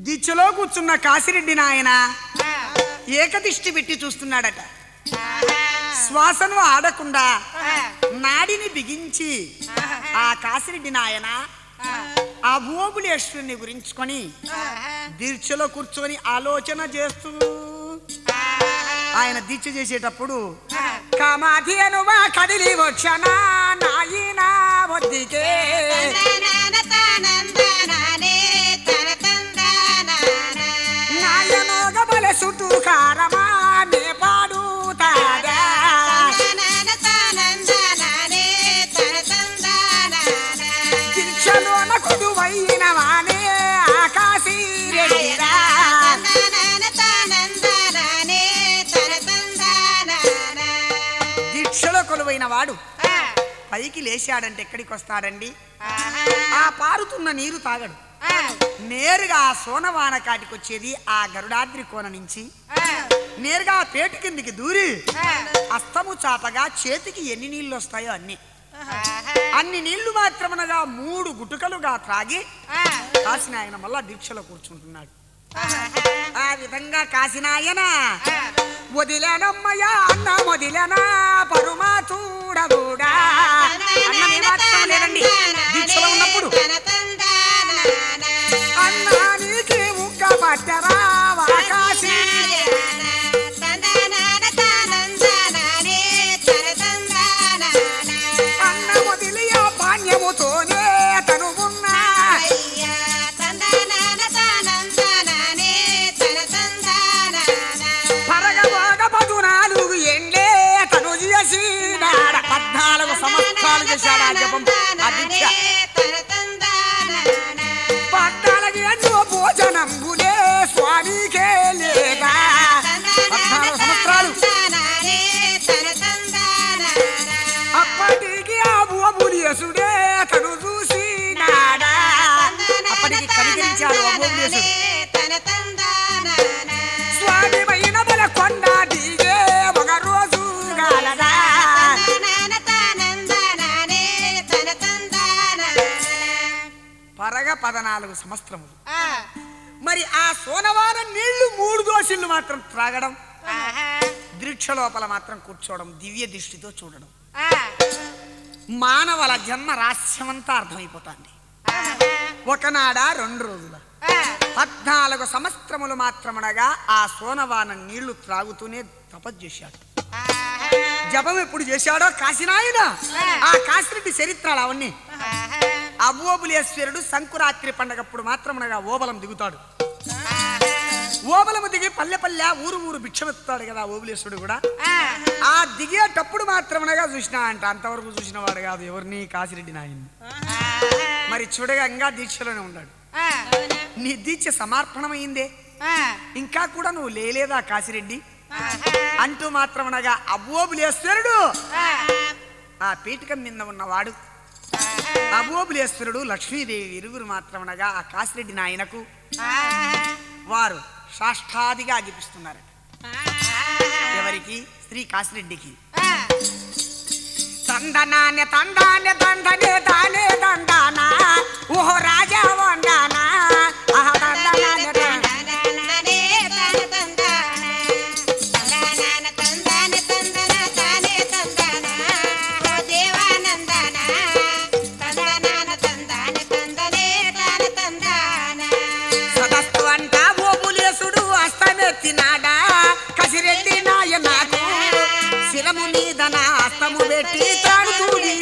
దిచ్చులో కూర్చున్న కాసిరెడ్డి నాయన ఏకదిష్టి పెట్టి చూస్తున్నాడట శ్వాసను ఆడకుండా నాడిని బిగించి ఆ కాసిరెడ్డి నాయన ఆ భూగులేశ్వరుని గురించుకొని దీక్షలో కూర్చొని ఆలోచన చేస్తూ ఆయన దీక్ష చేసేటప్పుడు కామాధి అనువా కదిలి వచ్చన నాయనా వద్దికే నాయనోగ బల సుటు కారమా నే పాడుతాడా దీక్షలోన కొడువైన వానే ఆకాశీ రెడ్డిరా దీక్షలో కొలువైన వాడు పైకి లేచాడంటే ఎక్కడికి వస్తాడండి ఆ పారుతున్న నీరు తాగడు నేరుగా ఆ సోనవాన కాటికి వచ్చేది ఆ గరుడాద్రి కోన నుంచి నేరుగా ఆ పేటు కిందికి దూరి అస్తము చాపగా చేతికి ఎన్ని నీళ్లు వస్తాయో అన్ని అన్ని నీళ్లు మాత్రమనగా మూడు గుటుకలుగా త్రాగి కాసిన ఆయన మళ్ళా దీక్షలో కూర్చుంటున్నాడు ఆ విధంగా కాసినాయన వదిలేనమ్మయ్యా అన్న వదిలేనా పరుమా చూడబూడా అన్నం ఏమాత్రం లేదండి దీక్షలో ఉన్నప్పుడు అన్నా నీకి ముక్క పట్టరా వాకాసి అన్న వదిలి ఆ పాణ్యముతోనే తను ఉన్నా పరగబాగ పదునాలుగు ఎండే తను చేసినాడ పద్నాలుగు సంవత్సరాలు చేశాడు ఆ జపం ఆ దీక్ష పద్నాలుగు ఎన్నో భోజనం గునే స్వామికే లేదా పద్నాలుగు సంవత్సరాలు అప్పటికి ఆ భూములియసుడే తను చూసినాడా అప్పటికి కనికరించాడు ఆ భూములియసుడు స్వామి పైన బల కొండ దిగే ఒక రోజు గాలదా పరగ పదనాలుగు సంవత్సరములు మరి ఆ సోనవాన నీళ్లు మూడు దోషులు మాత్రం త్రాగడం దీక్ష లోపల మాత్రం కూర్చోవడం దివ్య దృష్టితో చూడడం మానవుల జన్మ రహస్యమంతా అర్థమైపోతుంది ఒకనాడ రెండు రోజుల పద్నాలుగు సంవత్సరములు మాత్రమనగా ఆ సోనవాన నీళ్లు త్రాగుతూనే తపస్సు చేశాడు జపం ఎప్పుడు చేశాడో కాశీనాయన ఆ కాశిరెడ్డి చరిత్రలు అవన్నీ అబోబులేశ్వరుడు సంకురాత్రి పండగప్పుడు మాత్రమనగా ఓబలం దిగుతాడు ఓబలము దిగి పల్లె పల్లె ఊరు ఊరు భిక్షమెత్తాడు కదా ఓబులేశ్వరుడు కూడా ఆ దిగేటప్పుడు మాత్రమనగా చూసినా అంట అంతవరకు చూసిన వాడు కాదు ఎవరిని కాశిరెడ్డి నాయన్ని మరి చూడగా ఇంకా దీక్షలోనే ఉన్నాడు నీ దీక్ష సమర్పణమైందే ఇంకా కూడా నువ్వు లేలేదా కాశిరెడ్డి అంటూ మాత్రమనగా అబ్బోబులేశ్వరుడు ఆ పీఠకం మీద ఉన్నవాడు అబోబులేశ్వరుడు లక్ష్మీదేవి ఇరువురు మాత్రమనగా ఆ కాశిరెడ్డి నాయనకు వారు సాష్టాదిగా అగిపిస్తున్నారు ఎవరికి శ్రీ కాశిరెడ్డికి తందనానే తందానే దండనే దానే దండానా ఓహో రాజా వండానా ఆహా తందనానే తందానే. సదస్తు అంట ఓబులేసుడు అస్తమెత్తినాడా కసిరెడ్డి నాయనాకు శిలము మీద నా అస్తము పెట్టి తాడుతూడి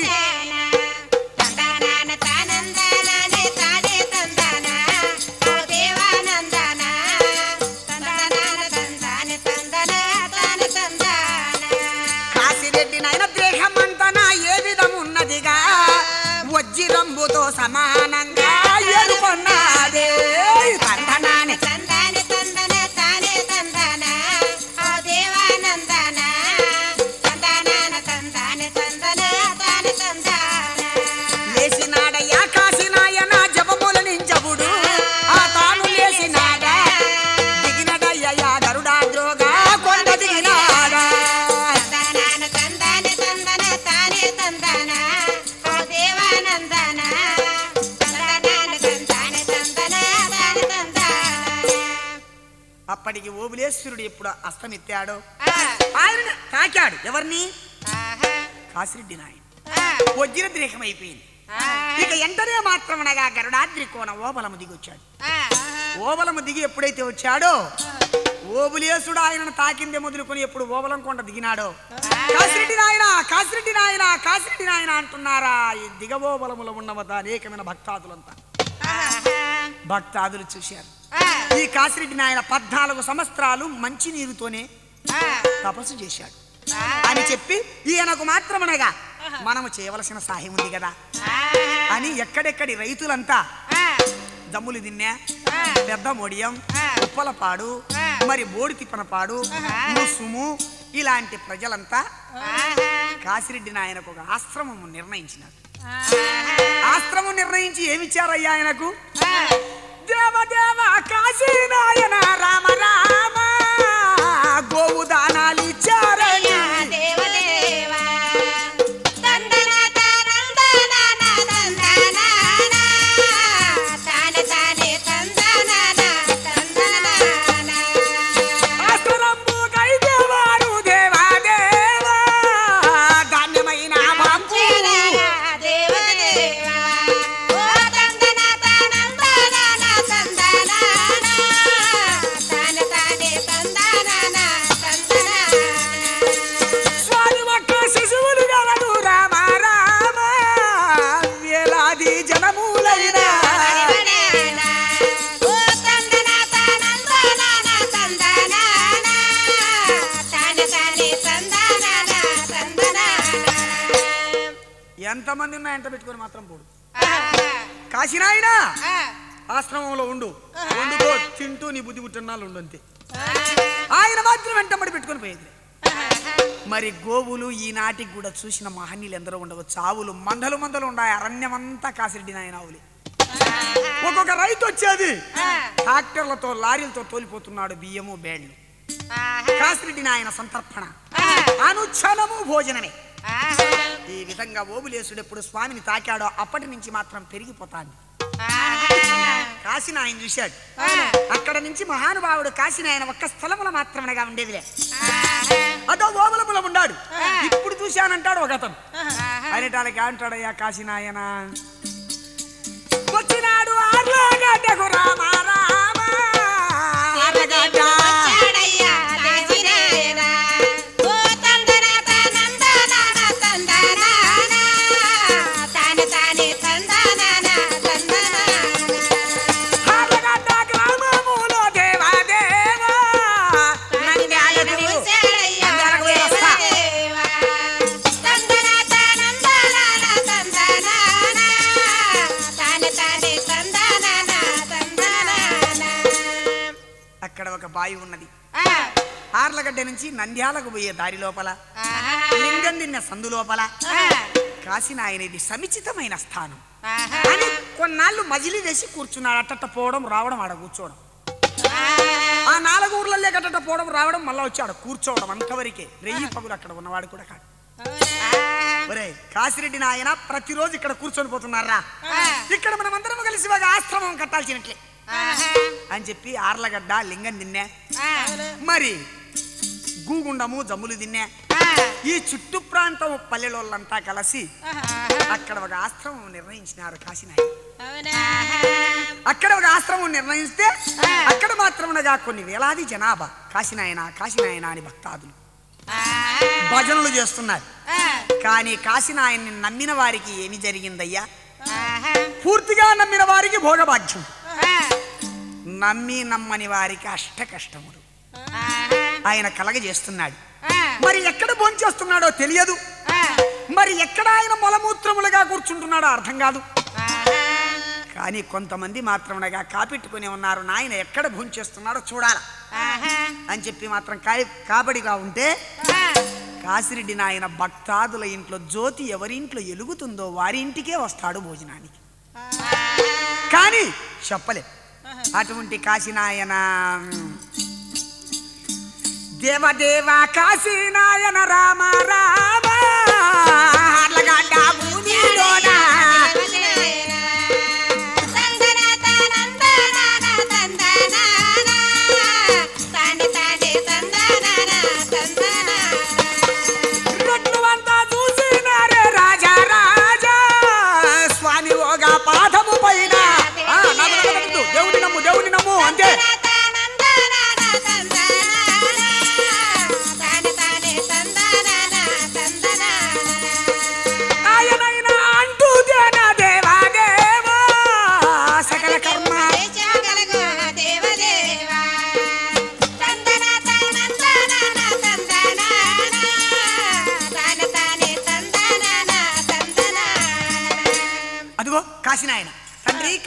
కాశిరెడ్డి నాయన దేహమంతా నా ఏ విధమున్నదిగా వజ్జిరంబుతో సమానంగా ఎరుకొన్నాదే తందనానే తందన అప్పటికి ఓబులేశ్వరుడు ఎప్పుడు అస్తమిత్తాడో ఆయన తాకాడు ఎవరిని కాసిరెడ్డి నాయన వజ్రద్రేహం అయిపోయింది ఇక ఎంటనే మాత్రమనగా గరుడాద్రి కోన ఓబలము దిగి వచ్చాడు ఓబలము దిగి ఎప్పుడైతే వచ్చాడో ఓబులేసుడు ఆయనను తాకిందే మొదలుకొని ఎప్పుడు ఓబలం కొండ దిగినాడో కాసిరెడ్డి నాయన కాసిరెడ్డి నాయన కాసిరెడ్డి నాయన అంటున్నారా ఈ దిగవోబలములో ఉన్నవత అనేకమైన భక్తాదులంతా భక్తాదులు చూశారు ఈ కాసిరెడ్డి నాయన పద్నాలుగు సంవత్సరాలు మంచి నీరుతోనే తపస్సు చేశాడు అని చెప్పి ఈయనకు మాత్రమనగా మనము చేయవలసిన సహాయం ఉంది కదా అని ఎక్కడెక్కడి రైతులంతా దమ్ములు దిన్నె పెద్ద మొడియం ఉప్పలపాడు మరి బోడి తిప్పనపాడు ముసుము ఇలాంటి ప్రజలంతా కాసిరెడ్డి నాయనకు ఒక ఆశ్రమము నిర్ణయించినారు ఆశ్రమం నిర్ణయించి ఏమిచ్చారయ్యా ఆయనకు దేవదేవ కాశీ నాయన రామ రామ గోవు దానాలు ఇచ్చారని ఆశ్రమంబు కైదేవారు దేవాదేవ ధాన్యమైన బాంబు స్వామి ఒక్క శిశువులు గలడు రామ రామ వేలాది జనములైన ఎంతమంది ఉన్నా ఎంట పెట్టుకొని మాత్రం పోడు కాశీనాయన ఆశ్రమంలో ఉండు వండుకో తింటూ నీ బుద్ధి పుట్టినాళ్ళు ఉండు అంతే ఆయన మాత్రం వెంటబడి పెట్టుకొని పోయేది మరి గోవులు ఈనాటికి కూడా చూసిన మహనీయులు ఎందరో ఉండవచ్చు ఆవులు మందలు మందలు ఉన్నాయి అరణ్యమంతా కాసిరెడ్డి నాయన ఆవులే ఒక్కొక్క రైతు వచ్చేది ట్రాక్టర్లతో లారీలతో తోలిపోతున్నాడు బియ్యము బేళ్లు కాసిరెడ్డి నాయన సంతర్పణ అనుక్షణము భోజనమే ఈ విధంగా ఓబులేసుడు ఎప్పుడు స్వామిని తాకాడో అప్పటి నుంచి మాత్రం పెరిగిపోతాడు కాశీని ఆయన చూశాడు అక్కడ నుంచి మహానుభావుడు కాశీని ఆయన ఒక్క స్థలముల మాత్రమేగా ఉండేదిలే అదో ఓబలముల ఉన్నాడు ఇప్పుడు చూశానంటాడు ఒక అతను అనేటాలకి అంటాడయ్యా కాశీనాయన వచ్చినాడు ఆర్లగడ్డకు రామ రామ ఆర్లగడ్డ ఆర్లగడ్డ గ్రామములో దేవాదేవ నంద్యాలకు నంద్యాలకు పోయి వస్తా. అక్కడ ఒక బావి ఉన్నది ఆర్లగడ్డ నుంచి నంద్యాలకు పోయే దారి లోపల లింగం తిన్న సందు లోపల కాశీనాయన ఇది సముచితమైన స్థానం అని కొన్నాళ్ళు మజిలీ వేసి కూర్చున్నాడు అట్టట్ట పోవడం రావడం ఆడ కూర్చోవడం ఆ నాలుగు ఊర్లలో కట్టట పోవడం రావడం మళ్ళీ వచ్చాడు కూర్చోవడం అంతవరకే రెయ్యి పగులు అక్కడ ఉన్నవాడు కూడా కాదు ఒరే కాశిరెడ్డి నాయన ప్రతిరోజు ఇక్కడ కూర్చొని పోతున్నారా ఇక్కడ మనం అందరం కలిసి ఒక ఆశ్రమం కట్టాల్సినట్లే అని చెప్పి ఆర్లగడ్డ లింగం తిన్నే మరి గూగుండము జమ్ములు తిన్నే ఈ చుట్టు ప్రాంతం పల్లెలోళ్ళంతా కలిసి అక్కడ ఒక ఆశ్రమం నిర్ణయించినారు కాశీనాయన అక్కడ ఒక ఆశ్రమం నిర్ణయిస్తే అక్కడ మాత్రమునగా కొన్ని వేలాది జనాభా కాశీనాయన కాశీనాయన అని భక్తాదులు భజనలు చేస్తున్నారు కానీ కాశీనాయన్ని నమ్మిన వారికి ఏమి జరిగిందయ్యా పూర్తిగా నమ్మిన వారికి భోగభాగ్యం నమ్మి నమ్మని వారికి అష్ట కష్టములు ఆయన కలగజేస్తున్నాడు మరి ఎక్కడ భోంచేస్తున్నాడో తెలియదు మరి ఎక్కడ ఆయన మలమూత్రములుగా కూర్చుంటున్నాడో అర్థం కాదు కానీ కొంతమంది మాత్రమునగా కాపెట్టుకుని ఉన్నారు నాయన ఎక్కడ భోంచేస్తున్నాడో చూడాల అని చెప్పి మాత్రం కా- కాబడిగా ఉంటే కాసిరెడ్డి నాయన భక్తాదుల ఇంట్లో జ్యోతి ఎవరి ఇంట్లో ఎలుగుతుందో వారి ఇంటికే వస్తాడు భోజనానికి కానీ చెప్పలే అటువంటి కాశీనాయన దేవదేవ కాశీనాయన రామ రామ అర్లగడ్డ భూమిలోన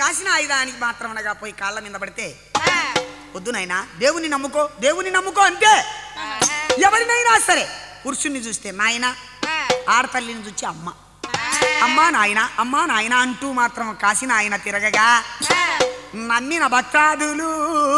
కాసిన ఆయుధానికి మాత్రమనగా పోయి కాళ్ళ మీద పడితే వద్దు నాయనా దేవుని నమ్ముకో దేవుని నమ్ముకో అంతే ఎవరినైనా సరే పురుషుణ్ణి చూస్తే నాయన ఆడతల్లిని చూచి అమ్మ అమ్మా నాయన అమ్మా నాయన అంటూ మాత్రం కాసిన ఆయన తిరగగా నమ్మిన భక్తాదులు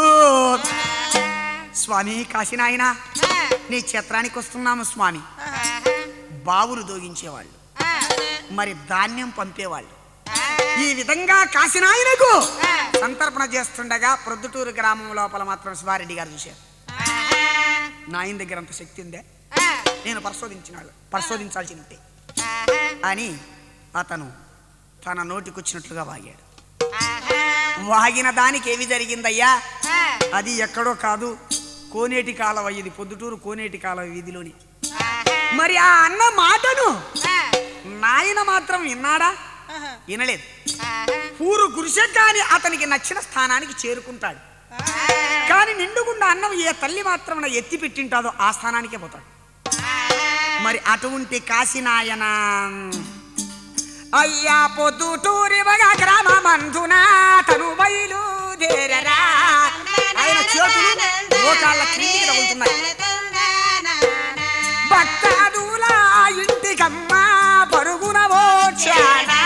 స్వామి కాశీనాయన నీ క్షేత్రానికి వస్తున్నాము స్వామి బావులు దోగించేవాళ్ళు మరి ధాన్యం పంపేవాళ్ళు ఈ విధంగా కాశీనాయనకు సంతర్పణ చేస్తుండగా ప్రొద్దుటూరు గ్రామం లోపల మాత్రం శివారెడ్డి గారు చూశారు నాయన దగ్గర అంత శక్తి ఉందే నేను పరిశోధించినాడు పరిశోధించాల్సి ఉంటే అని అతను తన నోటికొచ్చినట్లుగా వాగాడు వాగిన దానికి ఏమి జరిగిందయ్యా అది ఎక్కడో కాదు కోనేటి కాలవ ఇది పొద్దుటూరు కోనేటి కాలవ వీధిలోని మరి ఆ అన్న మాటను నాయన మాత్రం విన్నాడా వినలేదు పూరు గురిసె కాని అతనికి నచ్చిన స్థానానికి చేరుకుంటాడు కానీ నిండుగుండా అన్నం ఏ తల్లి మాత్రం ఎత్తి పెట్టింటాదో ఆ స్థానానికే పోతాడు మరి అటువంటి కాశీనాయన అయ్యా పొద్దుటూరి వగా గ్రామమందున తను బయలుదేరరా ఆయన చేతులు మోకాళ్ళ క్రిందికి తగులుతున్నాయి భక్తాదుల ఇంటికమ్మ పరుగున వచ్చాడా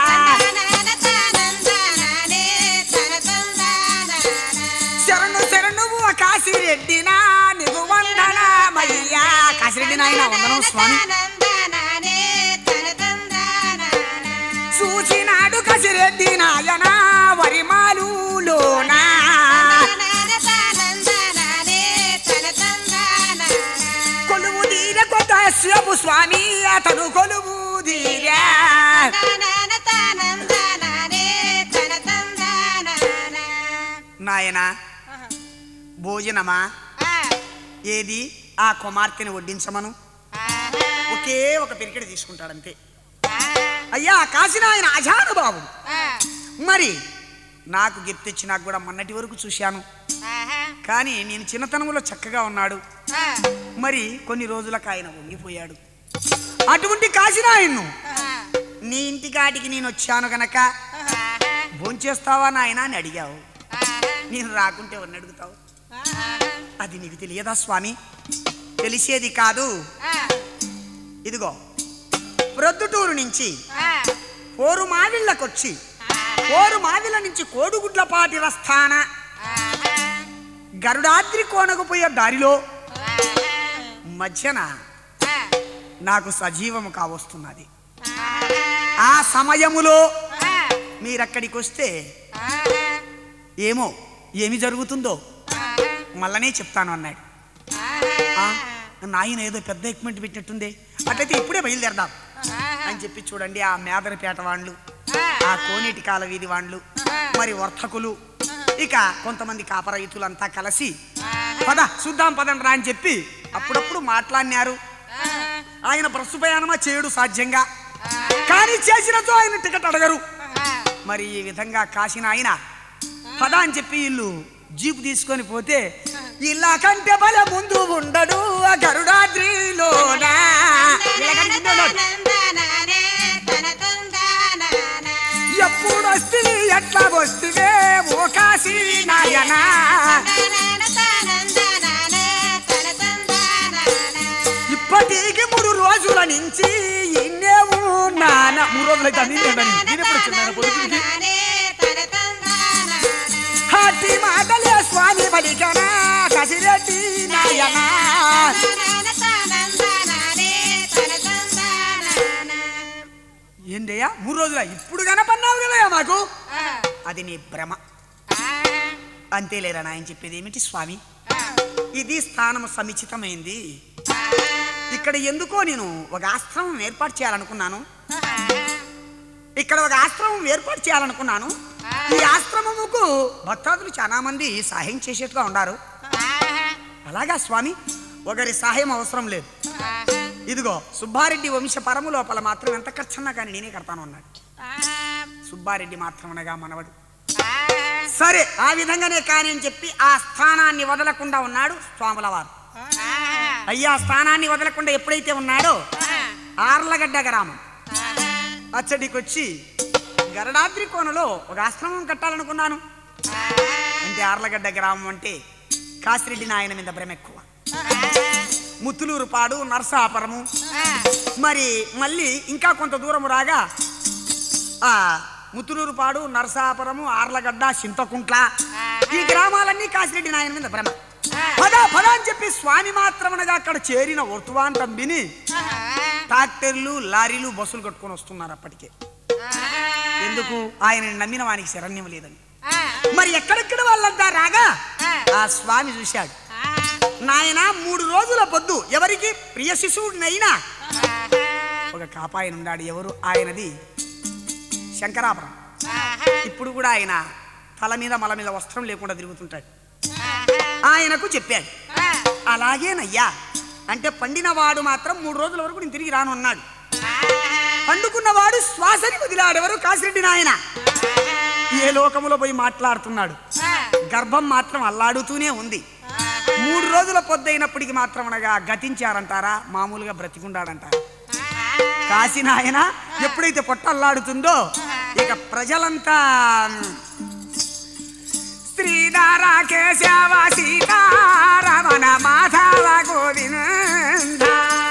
శరణు శరణు ఓ కాశీరెడ్డి నా నీకు వందనమయ్యా కాశీరెడ్డి నాయన వందనం స్వామి చూచినాడు కాశీరెడ్డి నాయన వరిమాలులోనా కొలువు తీర కొత్త శివపు స్వామి అతను కొలువు తీరా నాయన భోజనమా ఏది ఆ కుమార్తెని వడ్డించమను ఒకే ఒక పిరికెడు తీసుకుంటాడంతే అయ్యా కాసిన ఆయన అజానుబాబు మరి నాకు గిఫ్ట్ నాకు కూడా మొన్నటి వరకు చూశాను కానీ నేను చిన్నతనంలో చక్కగా ఉన్నాడు మరి కొన్ని రోజులకు ఆయన వంగిపోయాడు అటువంటి కాసిన ఆయన్ను నీ ఇంటికాటికి నేను వచ్చాను గనక భోంచేస్తావా నాయనా అని అడిగావు నేను రాకుంటే ఎవరిని అడుగుతావు అది నీకు తెలియదా స్వామి తెలిసేది కాదు ఇదిగో ప్రొద్దుటూరు నుంచి పోరు మావిళ్ళకొచ్చి పోరు మావిళ్ళ నుంచి కోడుగుడ్లపాటి రస్థాన గరుడాద్రి కోనకు పోయే దారిలో మధ్యన నాకు సజీవము కావస్తున్నది ఆ సమయములో మీరక్కడికి వస్తే ఏమో ఏమి జరుగుతుందో మళ్ళనే చెప్తాను అన్నాడు ఆ, నాయన ఏదో పెద్ద ఎక్విప్మెంట్ పెట్టినట్టుంది అట్లయితే ఇప్పుడే బయలుదేరదాం అని చెప్పి చూడండి ఆ మేదరపేట వాళ్ళు ఆ కోనేటి కాల వీధి వాళ్ళు మరి వర్తకులు ఇక కొంతమంది కాపర రైతులంతా కలిసి పద చూద్దాం పదండి రా అని చెప్పి అప్పుడప్పుడు మాట్లాడినారు ఆయన బస్సు ప్రయాణమా చేయడు సాధ్యంగా కానీ చేసినతో ఆయన టికెట్ అడగరు మరి ఈ విధంగా కాసిన ఆయన పద అని చెప్పి వీళ్ళు జీపు తీసుకొని పోతే ఇలా కంటే బల ముందు ఉండడు ఆ గరుడాద్రిలోనా ఇలాగని ముందు ఉండడు. ఎప్పుడు వస్తే ఎట్లా వస్తే ఓ కాశీ నాయనా ఇప్పటికి మూడు రోజుల నుంచి ఇన్నే ఉన్నాన మూడు రోజులు అయితే అన్ని నేను నేను ఎప్పుడు వచ్చిన పొద్దుకి హాటి మాటలే స్వామి పలికనా కసిరెడ్డి నాయనా ఏందయ్యా మూడు రోజుల ఇప్పుడు కనపన్నావు కదయ్యా మాకు అది నీ భ్రమ అంతేలేరా నాయన చెప్పేది ఏమిటి స్వామి ఇది స్థానం సముచితమైంది ఇక్కడ ఎందుకో నేను ఒక ఆశ్రమం ఏర్పాటు చేయాలనుకున్నాను ఇక్కడ ఒక ఆశ్రమం ఏర్పాటు చేయాలనుకున్నాను ఈ ఆశ్రమముకు భక్తాదులు చాలా మంది సహాయం చేసేట్టుగా ఉన్నారు అలాగా స్వామి ఒకరి సహాయం అవసరం లేదు ఇదిగో సుబ్బారెడ్డి వంశ పరము లోపల మాత్రం ఎంత ఖర్చన్నా కానీ నేనే కడతాను అన్నాడు సుబ్బారెడ్డి మాత్రం అనగా మనవడు సరే ఆ విధంగానే కానీ అని చెప్పి ఆ స్థానాన్ని వదలకుండా ఉన్నాడు స్వాముల వారు అయ్యా స్థానాన్ని వదలకుండా ఎప్పుడైతే ఉన్నాడో ఆర్లగడ్డ గ్రామం అచ్చడికి వచ్చి గరడాద్రి కోనలో ఒక ఆశ్రమం కట్టాలనుకున్నాను అంటే ఆర్లగడ్డ గ్రామం అంటే కాసిరెడ్డి నాయన మీద భ్రమ ఎక్కువ ముత్తులూరు పాడు నరసాపురము మరి మళ్ళీ ఇంకా కొంత దూరం రాగా ఆ ముత్తులూరు పాడు నరసాపురము ఆర్లగడ్డ చింతకుంట్ల ఈ గ్రామాలన్నీ కాసిరెడ్డి నాయన మీద భ్రమ పద పద అని చెప్పి స్వామి మాత్రమనగా అక్కడ చేరిన వర్తువాంతం విని ట్రాక్టర్లు లారీలు బస్సులు కట్టుకొని వస్తున్నారు అప్పటికే ఎందుకు ఆయన నమ్మిన వానికి శరణ్యం లేదని మరి ఎక్కడెక్కడ వాళ్ళంతా రాగా ఆ స్వామి చూశాడు నాయన మూడు రోజుల పొద్దు ఎవరికి ప్రియ శిశువుడినైనా ఒక కాపాయన ఉన్నాడు ఎవరు ఆయనది శంకరాపురం ఇప్పుడు కూడా ఆయన తల మీద మల మీద వస్త్రం లేకుండా తిరుగుతుంటాడు ఆయనకు చెప్పాడు అలాగేనయ్యా అంటే పండినవాడు మాత్రం మూడు రోజుల వరకు నేను తిరిగి రాను అన్నాడు పండుకున్నవాడు శ్వాసని వదిలాడెవరు కాసిరెడ్డి నాయన ఏ లోకములో పోయి మాట్లాడుతున్నాడు గర్భం మాత్రం అల్లాడుతూనే ఉంది మూడు రోజుల పొద్దైనప్పటికి మాత్రం అనగా గతించారంటారా మామూలుగా బ్రతికుండాడంటారా కాశీ నాయన ఎప్పుడైతే పొట్ట అల్లాడుతుందో ఇక ప్రజలంతా శ్రీనారా కేశవ సీతారమణ మాధవ గోవింద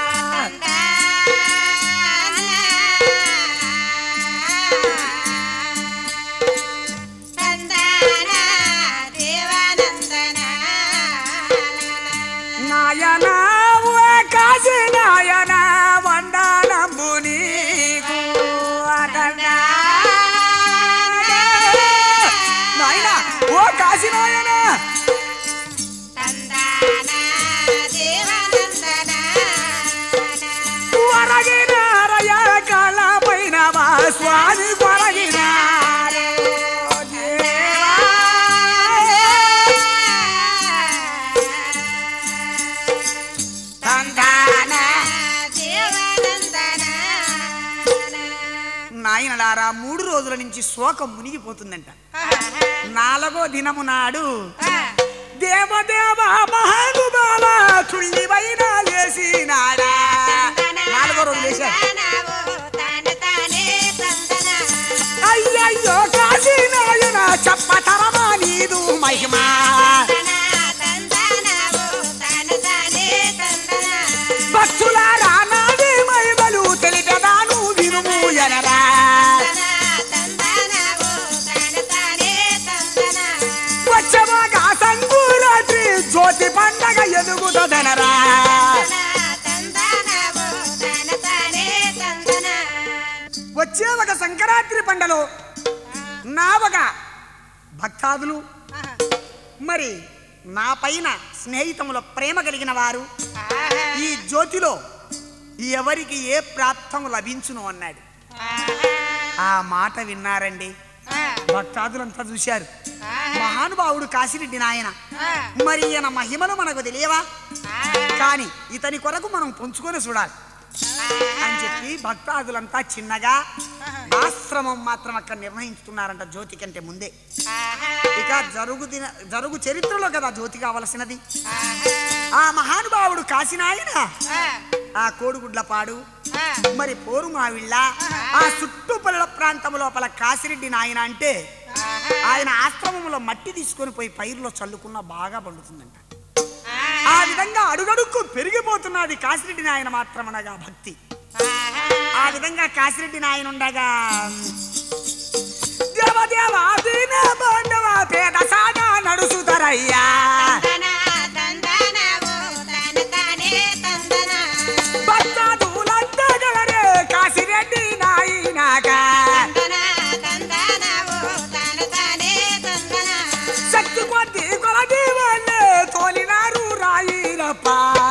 నాయన ఓ కాశీ నాయన వందనము నీకు అదండా. నాయన ఓ కాశీ నాయన కొరగినారయ కళ పైన మా స్వామి కొరగినారు దేవా. తందాన నాయనలారా మూడు రోజుల నుంచి శోకం మునిగిపోతుందంట నాలుగో దినము నాడు దేవదేవ మహానుభావ తుళ్ళివైన లేసినాడా నాలుగో రోజు లేచాడు అయ్యయ్యో కాశీ నాయన చెప్పతరమా నీదు మహిమా భక్తులారా నాది మహిమలు తెలిపదాను వినుము ఎనరా వచ్చమాగా సంకురాత్రి జ్యోతి పండగ ఎదుగుతుందనరా వచ్చే ఒక సంక్రాంతి పండలో నా ఒక భక్తాదులు మరి నా పైన స్నేహితముల ప్రేమ కలిగిన వారు ఈ జ్యోతిలో ఎవరికి ఏ ప్రాప్తం లభించును అన్నాడు ఆ మాట విన్నారండి భక్తాదులంతా చూశారు మహానుభావుడు కాశిరెడ్డి నాయన మరి ఈయన మహిమలు మనకు తెలియవా కానీ ఇతని కొరకు మనం పుంజుకొని చూడాలి అని చెప్పి భక్తాదులంతా చిన్నగా ఆశ్రమం మాత్రం అక్కడ నిర్ణయించుతున్నారంట జ్యోతి కంటే ముందే ఇక జరుగు దిన జరుగు చరిత్రలో కదా జ్యోతి కావలసినది ఆ మహానుభావుడు కాశీనాయన ఆ కోడిగుడ్లపాడు మరి పోరు మావిళ్ళ ఆ చుట్టుపల్ల ప్రాంతం లోపల కాశిరెడ్డి నాయన అంటే ఆయన ఆశ్రమంలో మట్టి తీసుకొని పోయి పైరులో చల్లుకున్న బాగా పండుతుందంట ఆ విధంగా అడుగడుక్కు పెరిగిపోతున్నది కాశిరెడ్డి నాయన మాత్రం అనగా భక్తి ఆ విధంగా కాశిరెడ్డి నాయన ఉండగా దేవదేవ దీన బాండవ పేద సాగా నడుసుదరయ్యా భక్తాదులందగలరే కాశిరెడ్డి నాయనగా శక్తి కొద్ది కొలది వాళ్ళే తోలినారు రాయిరప్ప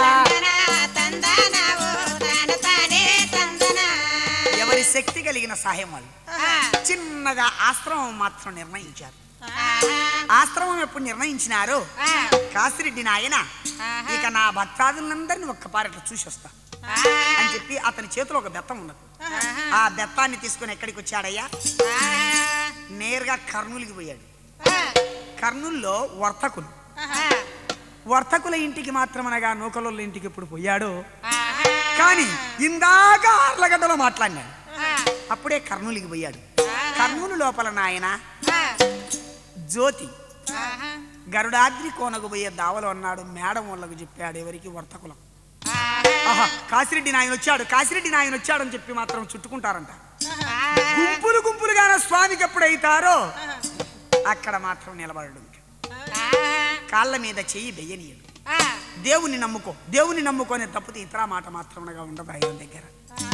ఎవరి శక్తి కలిగిన సహాయం వాళ్ళు చిన్నగా ఆశ్రమం మాత్రం నిర్ణయించారు ఆశ్రమం ఎప్పుడు నిర్ణయించినారో కాసిరెడ్డి నాయన ఇక నా భక్తాదులందరినీ ఒక్కపారి అట్లా చూసి వస్తా అని చెప్పి అతని చేతిలో ఒక బెత్తం ఉన్నది ఆ బెత్తాన్ని తీసుకొని ఎక్కడికి వచ్చాడయ్యా నేరుగా కర్నూలుకి పోయాడు కర్నూల్లో వర్తకులు వర్తకుల ఇంటికి మాత్రం అనగా నూకలోళ్ళ ఇంటికి ఎప్పుడు పోయాడో కానీ ఇందాక ఆర్లగడ్డలో మాట్లాడినాడు అప్పుడే కర్నూలుకి పోయాడు కర్నూలు లోపల నాయన జ్యోతి గరుడాద్రి కోనకు పోయే దావలో అన్నాడు మేడం వాళ్ళకు చెప్పాడు ఎవరికి వర్తకులం ఆహా కాసిరెడ్డి నాయన వచ్చాడు కాసిరెడ్డి నాయన వచ్చాడు అని చెప్పి మాత్రం చుట్టుకుంటారంట గుంపులు గుంపులుగానే స్వామికి ఎప్పుడైతారో అక్కడ మాత్రం నిలబడడు ఇంకా. కాళ్ళ మీద చెయ్యి వెయ్యనీయడు దేవుని నమ్ముకో దేవుని నమ్ముకోనే తప్పితే ఇతర మాట మాత్రముగా ఉండదు ఆయన దగ్గర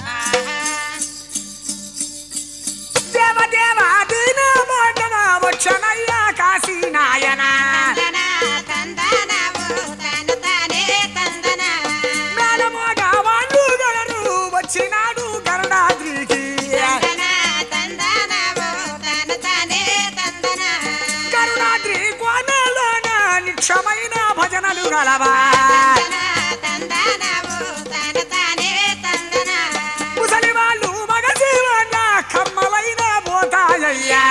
దేవదేవ దీన మోటన వచ్చనయ్యా కాశీ నాయన మేడమోగ వాళ్ళు గలరు వచ్చినాడు గరుడాద్రికి గరుడాద్రి కోనలోన నిక్షమైన భజనలు గలవా ముసలి వాళ్ళు మగజీవన కమ్మలైన పోతాయ్యా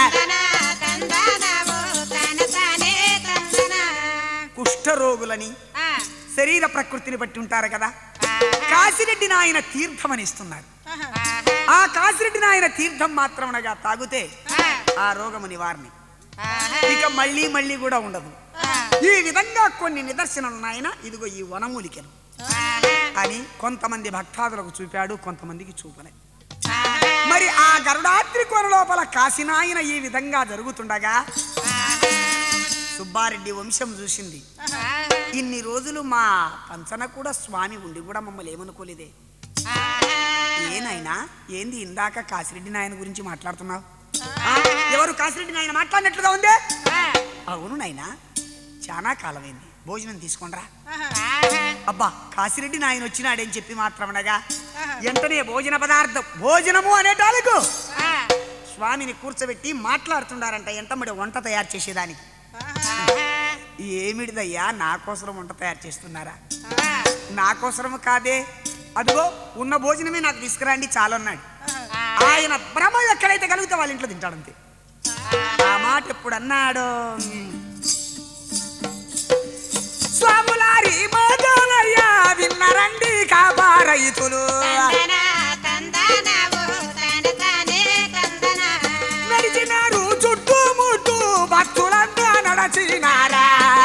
కుష్ఠరోగులని శరీర ప్రకృతిని బట్టి ఉంటారు కదా కాశిరెడ్డి నాయన తీర్థం అని ఇస్తున్నారు ఆ కాశిరెడ్డి నాయన తీర్థం మాత్రమనగా తాగితే ఆ రోగము నివారణ ఇక మళ్ళీ మళ్ళీ కూడా ఉండదు ఈ విధంగా కొన్ని నిదర్శనలు నాయన ఇదిగో ఈ వనమూలికలు అని కొంతమంది భక్తాదులకు చూపాడు కొంతమందికి చూపలే మరి ఆ గరుడాద్రి కొన లోపల కాశీనాయన ఈ విధంగా జరుగుతుండగా సుబ్బారెడ్డి వంశం చూసింది ఇన్ని రోజులు మా పంచన కూడా స్వామి ఉండి కూడా మమ్మల్ని ఏమనుకోలేదే ఏనాయనా ఏంది ఇందాక కాశిరెడ్డి నాయన గురించి మాట్లాడుతున్నావు ఆ, ఎవరు కాశిరెడ్డి నాయన మాట్లాడినట్లుగా ఉందే అవును నాయనా చాలా కాలమైంది భోజనం తీసుకొండ్రా అబ్బా కాశిరెడ్డి నాయన వచ్చినాడని చెప్పి మాత్రమనగా వెంటనే భోజన పదార్థం భోజనము అనేటాలకు స్వామిని కూర్చోబెట్టి మాట్లాడుతున్నారంట ఎంతమ్మడి వంట తయారు చేసేదానికి ఏమిడిదయ్యా నా కోసరం వంట తయారు చేస్తున్నారా నా కోసరం కాదే అదిగో ఉన్న భోజనమే నాకు తీసుకురండి చాలన్నాడు ఆయన భ్రమ ఎక్కడైతే కలిగితే వాళ్ళ ఇంట్లో తింటాడంతే ఆ మాట ఎప్పుడు అన్నాడు స్వాములారి మోదోలయ్యా విన్నరండి కాబా రైతులు నడిచినారు చుట్టుముట్టు భక్తులంతా నడచినారా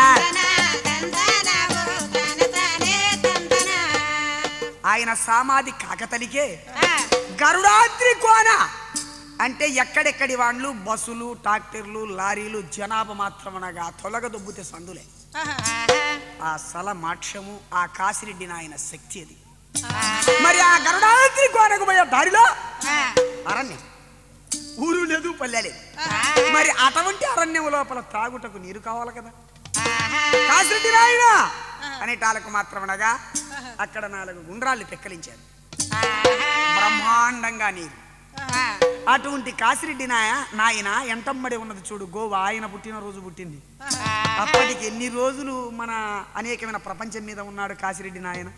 ఆయన సామాధి కాకతలికే గరుడాద్రి కోన అంటే ఎక్కడెక్కడి వాళ్ళు బస్సులు ట్రాక్టర్లు లారీలు జనాభా మాత్రమనగా తొలగ దొబ్బితే సందులే ఆ సల మాక్షము ఆ కాసిరెడ్డి నాయన శక్తి అది మరి ఆ గరుడాద్రి కోనకు పోయే దారిలో అరణ్యం ఊరు లేదు పల్లె లేదు మరి అటువంటి అరణ్యం లోపల తాగుటకు నీరు కావాలి కదా కాసిరెడ్డి నాయన అనేటాలకు మాత్రమనగా అక్కడ నాలుగు గుండ్రాళ్ళు తెక్కలించారు బ్రహ్మాండంగా నీరు అటువంటి కాసిరెడ్డి నాయ నాయన ఎంటమ్మడి ఉన్నది చూడు గోవా ఆయన పుట్టినరోజు పుట్టింది అప్పటికి ఎన్ని రోజులు మన అనేకమైన ప్రపంచం మీద ఉన్నాడు కాసిరెడ్డి నాయన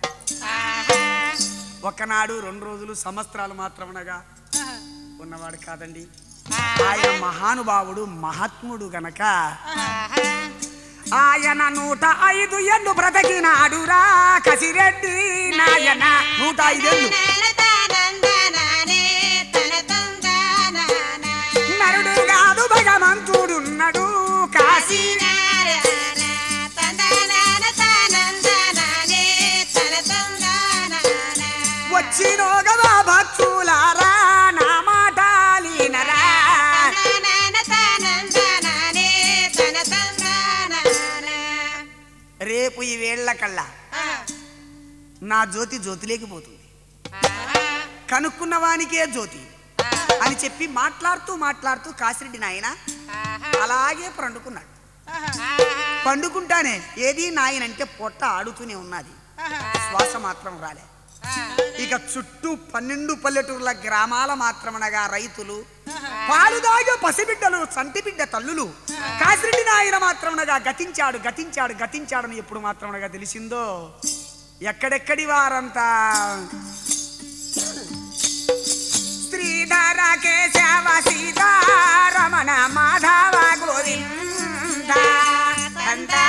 ఒకనాడు రెండు రోజులు సంవత్సరాలు మాత్రమనగా ఉన్నవాడు కాదండి ఆయన మహానుభావుడు మహాత్ముడు గనక ఆయన నూట ఐదు ఏళ్ళు బ్రతికినాడురా కసిరెడ్డి నాయన నూట ఐదేళ్ళు నరుడు కాదు భగవంతుడున్నాడు కాశీ వచ్చినోగవా భక్తులారా నా మాటాలీనరా రేపు ఈ వేళ్ల కల్లా నా జ్యోతి జ్యోతిలేకిపోతుంది కనుక్కున్న వానికే జ్యోతి అని చెప్పి మాట్లాడుతూ మాట్లాడుతూ కాసిరెడ్డి నాయన అలాగే పండుకున్నాడు పండుకుంటానే ఏది నాయన అంటే పొట్ట ఆడుతూనే ఉన్నది శ్వాస మాత్రం రాలే ఇక చుట్టూ పన్నెండు పల్లెటూర్ల గ్రామాల మాత్రమనగా రైతులు పాలు దాగే పసిబిడ్డలు సంటిబిడ్డ తల్లులు కాసిరెడ్డి నాయన మాత్రమనగా గతించాడు గతించాడు గతించాడని ఎప్పుడు మాత్రమనగా తెలిసిందో ఎక్కడెక్కడి వారంతా శ్రీధర కేశవ సీతారమణ మాధవ గోవింద అంతా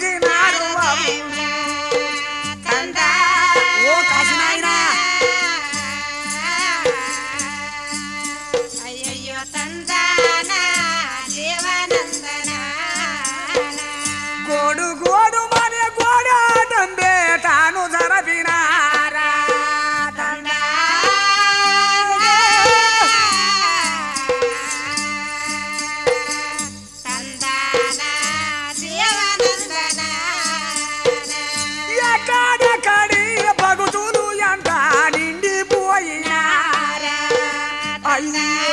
తొలగినారు బాబులు. ఓ కాశీనాయనా అయ్యయ్యో తందాన దేవానందన గోడు గోడు మన గోడాటంబే తాను జరపినారా తందాన దేవానందన ఎక్కడెక్కడి పగుతులు ఎంట నిండిపోయినా అయ్యో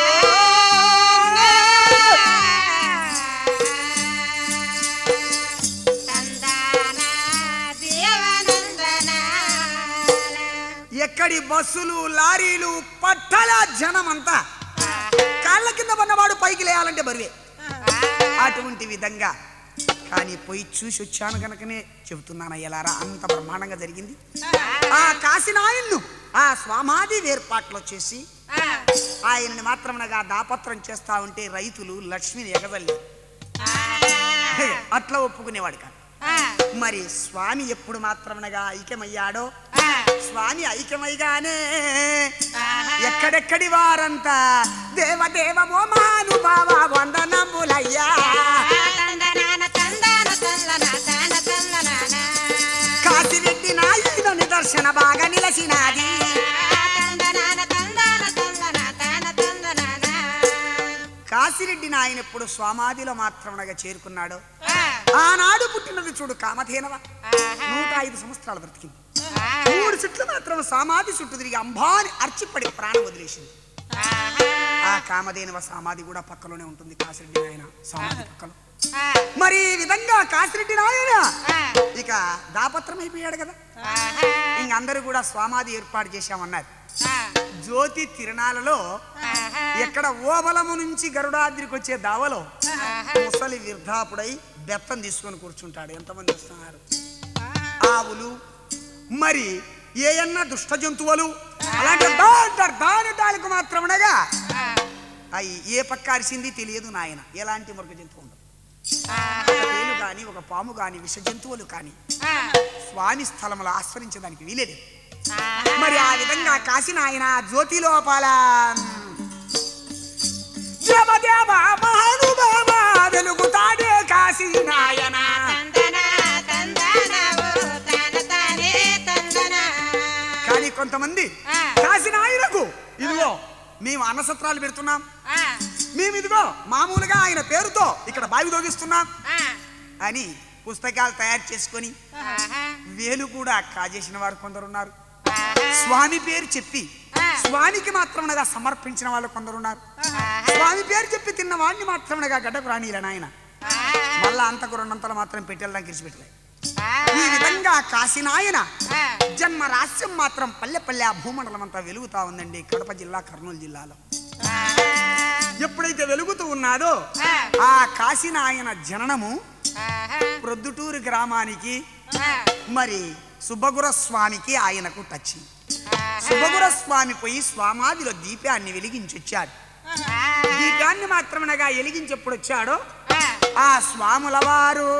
తందాన దేవానందన ఎక్కడి బస్సులు లారీలు పట్టల జనమంతా కాళ్ళ కింద పన్నవాడు పైకి లేయాలంటే బరువే అటువంటి విధంగా కానీ పోయి చూసి వచ్చాను కనుకనే చెబుతున్నాను అయ్యలారా అంత బ్రహ్మాండంగా జరిగింది ఆ కాశీనాయన్ను ఆ స్వామాది వేర్పాట్లో చేసి ఆయనని మాత్రమనగా దాపత్రం చేస్తా ఉంటే రైతులు లక్ష్మిని ఎగదల్లి అట్లా ఒప్పుకునేవాడు కాదు మరి స్వామి ఎప్పుడు మాత్రమనగా ఐక్యమయ్యాడో స్వామి ఐక్యమైగానే ఎక్కడెక్కడి వారంతా దేవదేవమో మానుభావ వందనములయ్యా తందనాన తందాన తల్లన తాన తల్లనాన కాశిరెడ్డి నాయన నిదర్శన బాగా నిలసినాది తందనాన తందాన తల్లన తాన తందనాన కాశిరెడ్డి నాయన ఎప్పుడు స్వామాదిలో మాత్రమనగా చేరుకున్నాడో ఆనాడు పుట్టినది చూడు కామధేనవ నూట ఐదు సంవత్సరాలు బ్రతికింది మూడు చుట్లు మాత్రం సమాధి చుట్టూ తిరిగి అంబాని అర్చిపడి ప్రాణం వదిలేసింది ఆ కామధేనవ సమాధి కూడా పక్కలోనే ఉంటుంది కాశిరెడ్డి నాయన సమాధి పక్కలో మరి ఈ విధంగా కాశిరెడ్డి నాయన ఇక దాపత్రం అయిపోయాడు కదా ఇంక అందరూ కూడా స్వామాది ఏర్పాటు చేశామన్నారు జ్యోతి తిరణాలలో ఎక్కడ ఓబలము నుంచి గరుడాద్రికి వచ్చే దావలో ముసలి విర్ధాపుడై బెత్తం తీసుకొని కూర్చుంటాడు ఎంతమంది వస్తున్నారు ఆవులు మరి ఏ అన్న దుష్ట జంతువులు అలాంటి దాంటారు దాని దానికి మాత్రమనగా అవి ఏ పక్క అరిసింది తెలియదు నాయన ఎలాంటి మృగ జంతువు ఉండదు ఒక తేలు కానీ ఒక పాము కానీ విష జంతువులు కానీ స్వామి స్థలములు ఆస్వరించడానికి వీలేదు మరి ఆ విధంగా కాసిన ఆయన జ్యోతి లోపల దేవదేవ మహానుభావ వెలుగుతాడే కాశీ నాయన తందన తందన ఓ తాన తానే తందన కానీ కొంతమంది కాశీ నాయనకు ఇదిగో మేము అన్నసత్రాలు పెడుతున్నాం మేము ఇదిగో మామూలుగా ఆయన పేరుతో ఇక్కడ బావి తోగిస్తున్నాం అని పుస్తకాలు తయారు చేసుకొని వేలు కూడా కాజేసిన వారు కొందరున్నారు స్వామి పేరు చెప్పి స్వామికి మాత్రమనగా సమర్పించిన వాళ్ళు కొందరున్నారు స్వామి పేరు చెప్పి తిన్న వాడిని మాత్రమనగా గడ్డకు రానిలే నాయన మళ్ళా అంతకు రెండంతలు మాత్రం పెట్టేళ్ళకి ఇరిచిపెట్టలే ఈ విధంగా కాశీనాయన జన్మ రహస్యం మాత్రం పల్లె పల్లె ఆ భూమండలం అంతా వెలుగుతా ఉందండి కడప జిల్లా కర్నూలు జిల్లాలో ఎప్పుడైతే వెలుగుతూ ఉన్నాదో ఆ కాశీనాయన జననము ప్రొద్దుటూరు గ్రామానికి మరి సుబ్బగుర స్వామికి ఆయనకు టచ్ సుబ్బగుర స్వామి పోయి స్వామాదిలో దీపాన్ని వెలిగించి వచ్చాడు దీపాన్ని మాత్రమనగా వెలిగించి ఎప్పుడు వచ్చాడో ఆ స్వాముల వారు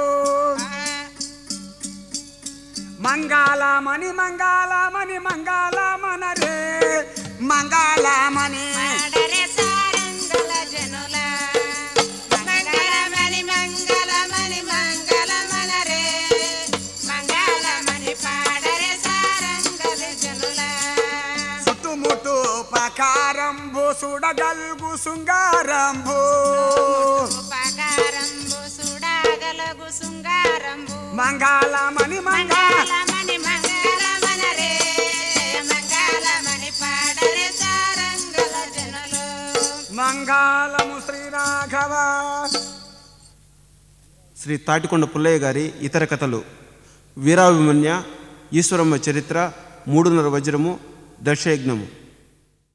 మంగాళమణి మంగాళమణి మంగాళమనరే మంగాళమణి పాడరే సారంగల జనుల మంగళమణి మంగళమణి మంగళమనరే మంగళమణి పాడరే సారంగల జనుల చుట్టుముట్టు పకారంబు సుడగల్గు శృంగారంబు ఉపకారంబు సుడాగలగు శృంగారంబు మంగాళమణి మంగాళ మంగళమణి మంగళమనరే మంగళమణి పాడరే సారంగల జనులు మంగాళము శ్రీరాఘవ శ్రీ తాటికొండ పుల్లయ్య గారి ఇతర కథలు వీరాభిమన్య ఈశ్వరమ్మ చరిత్ర మూడున్నర వజ్రము దర్శయజ్ఞము